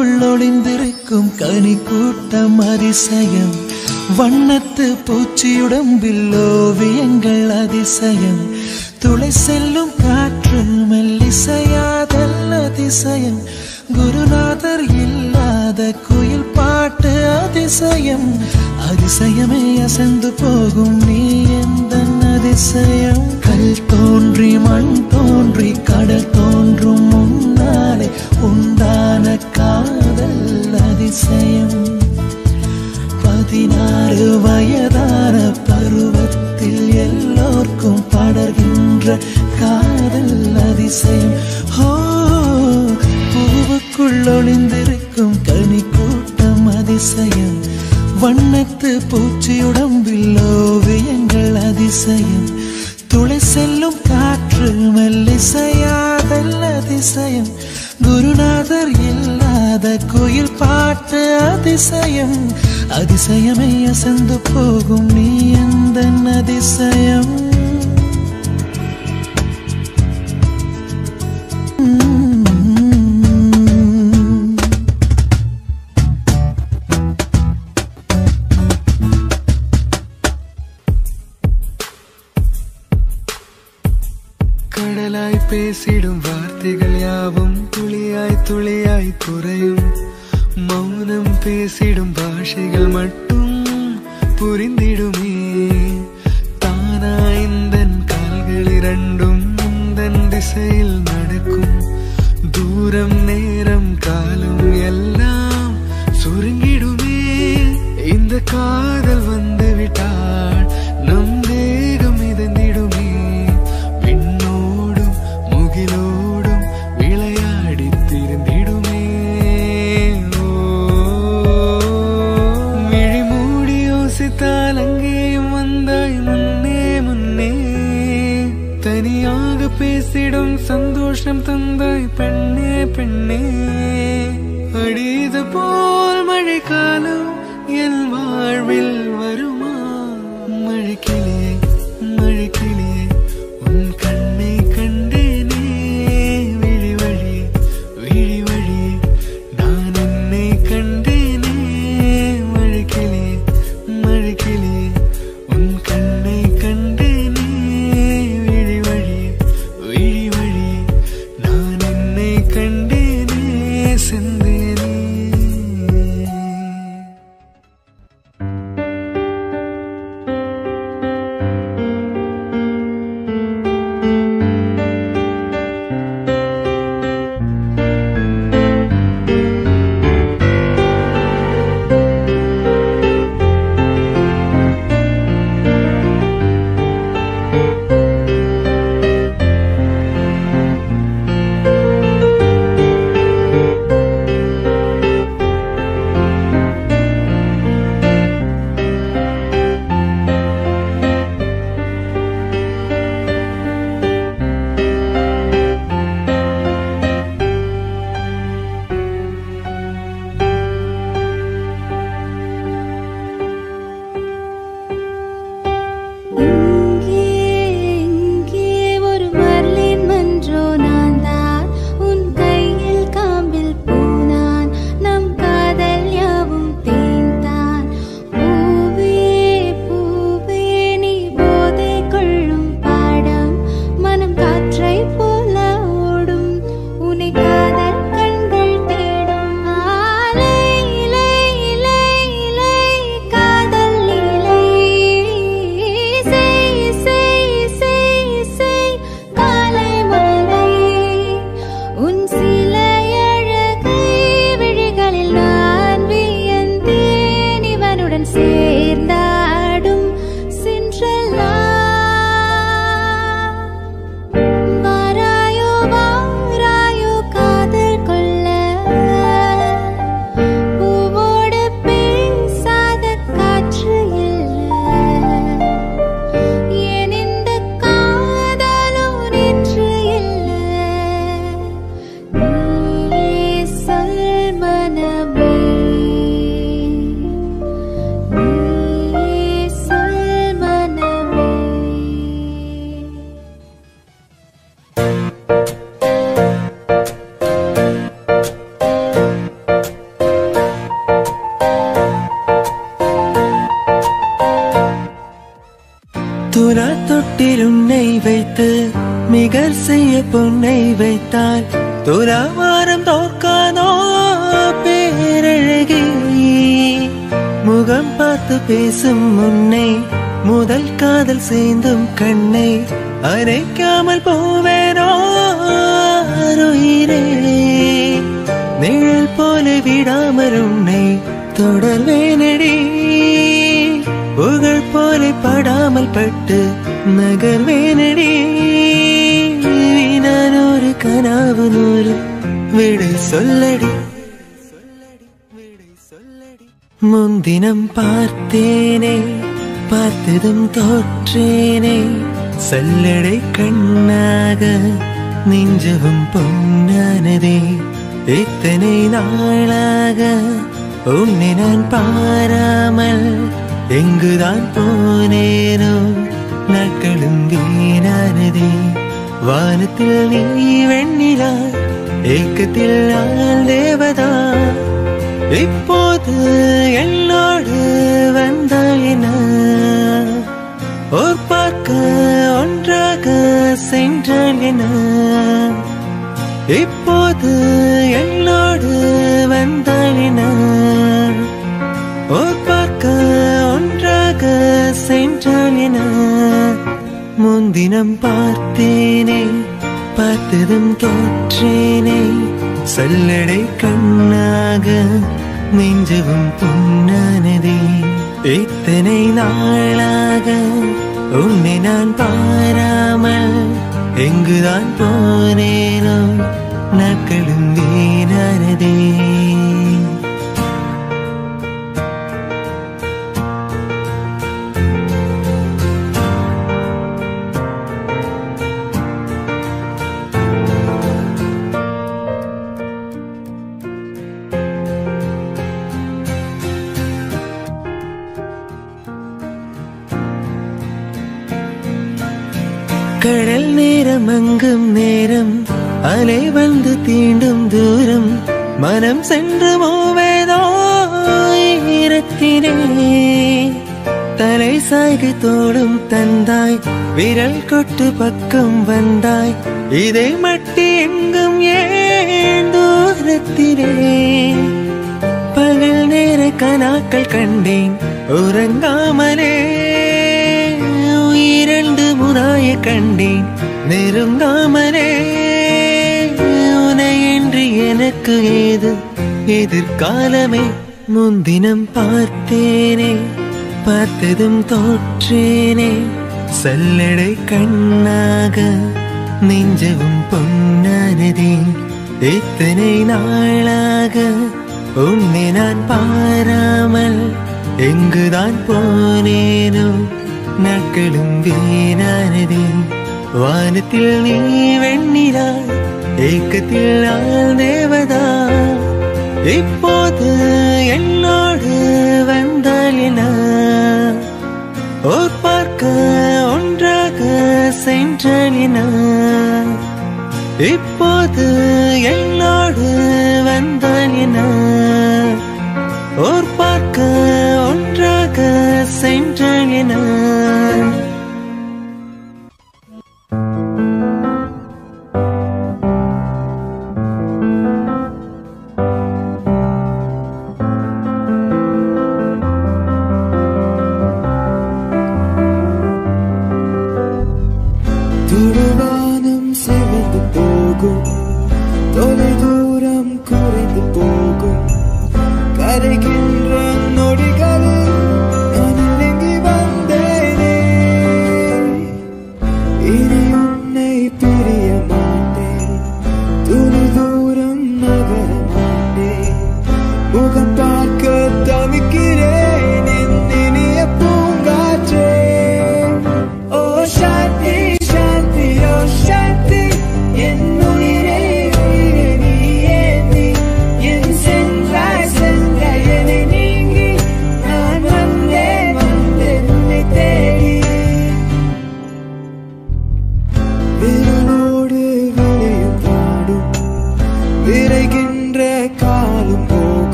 பூவுக்குள் ஒளிந்திருக்கும் கனி கூட்டம் அதிசயம் வண்ணத்து பூச்சியுடம்பில் ஓவியங்கள் அதிசயம் துளை செல்லும் காற்று மெல்லிசையாதல் அதிசயம் குருநாதர் இல்லாத குயில் பாட்டு அதிசயம் அதிசயமே அசந்து போகும் நீ எந்த அதிசயம் கல் தோன்றி மண் தோன்றி கடல் தோன்றும் முன்னாலே உண்டான காதல் அதிசயம் பதினாறு வயதான பருவத்தில் எல்லோர்க்கும் படர்கின்ற காதல் அதிசயம் ஹோ பூவுக்குள் ஒளிந்திருக்கும் கனி கூட்டம் அதிசயம் வண்ணத்து பூச்சியுடம்பில் ஓவியங்கள் அதிசயம் துளை செல்லும் காற்று மெல்லிசையாதல் அதிசயம் குருநாதர் இல்லாத கோயில் பாட்டு அதிசயம் அதிசயமே அசந்து போகும் நீ எந்த அதிசயம் உம். கடலாய் பேசிடும் வார்த்தைகள் யாவும் துளியாய் துளியாய் குறையும் மௌனம் பேசிடும் பாஷைகள் மட்டும் புரிந்திடுமே தானா இந்த கால்கள் இரண்டும் முந்தன் திசையில் நடக்கும் தூரம் நேரம் காலம் எல்லாம் சுருங்கிடுமே இந்த காதல் வந்து விட்டால் நம் தேகம் மிதந்திடுமே விண்ணோடும் முகிலோடும் விளையாடி திருந்திடுமே ஓ, விழி மூடி யோசித்தால் அங்கேயும் வந்தாய் முன்னே முன்னே தனியாக பேசிடும் சந்தோஷம் தந்தாய் பெண்ணே பெண்ணே அடிது போல் மழைக்காலம் என் வாழ்வில் வருமா மழைக்கிளியே மழைக்கிளியே உன் கண்ணை கண்டேனே விழி வழியே விழி வழியே நான் என்னை கண்டேனே மழைக்கிளியே மழைக்கிளியே உன் கண்ணை கண்டேனே விழி வழியே விழி வழியே நான் என்னை கண்டேனே செந்தேனே துலா தொட்டில் உன்னை வைத்து மிகர் செய்ய பொன்னை வைத்தால் துலாவாரம் தோற்காதோ பேரழகி முகம் பார்த்து பேசும் முன்னை முதல் காதல் சேர்ந்தும் கண்ணை அரைக்காமல் போவேனோ உயிரே நிழல் போல விடாமல் உன்னை தொடர்வேனடி புகழ் போல படாமல் பட்டு நகர்வேனடி நான் ஒரு கனாவு நூறு விடை சொல்லடி முன்தினம் பார்த்தேனே பார்த்ததும் தோற்றேனே சல்லடை கண்ணாக நெஞ்சவும் பொன்னானதே இத்தனை நாளாக உன்னை நான் பாராமல் எங்குதான் போனேனோ நாட்களும் வீணானதே வானத்தில் நீ வெண்ணிலா ஏக்கத்தில் நான் தேவதா இப்போது என்னோடு வந்தாய் என ஓர் பார்க்க ஒன்றாக சென்றால் என இப்போது என்னோடு வந்தாய் என ஓர் பார்க்க ஒன்றாக சென்றால் என முன்தினம் பார்த்தேனே பார்த்ததும் தோற்றேனே சல்லடை கண்ணாக நெஞ்சவும் பொன்னானதே இத்தனை நாளாக உன்னை நான் பாராமல் எங்குதான் போனேனோ நாட்களும் வீணானதே கடல் நேரம் அங்கும் நேரம் அலை வந்து தீண்டும் தூரம் மனம் சென்று மூவேதோ ஈரத்தினே தலை சாய்கு தோளும் தந்தாய் விரல் கொட்டு பக்கம் வந்தாய் இதை மட்டி எங்கும் ஏன் தூரத்திலே பகல் நேர கனாக்கள் கண்டேன் உறங்காமலே உயிரண்டு முறாய கண்டேன் நெருங்காமலே உனையின்றி எனக்கு ஏது எதிர்காலமே முன்தினம் பார்த்தேனே பார்த்ததும் தோற்றேனே சல்லடை கண்ணாக நெஞ்சவும் பொன்னானதே இத்தனை நாளாக உன்னை நான் பாராமல் எங்குதான் போனேனோ நாட்களும் வீணானதே வானத்தில் நீ வெண்ணிலா ஏக்கத்தில் நான் தேவதா இப்போது என்னோடு வந்தால் என ஓர் பார்க்க ஒன்றாக சென்றால் என இப்போது என்னோடு வந்தால் என ஓர் பார்க்க ஒன்றாக சென்றால் என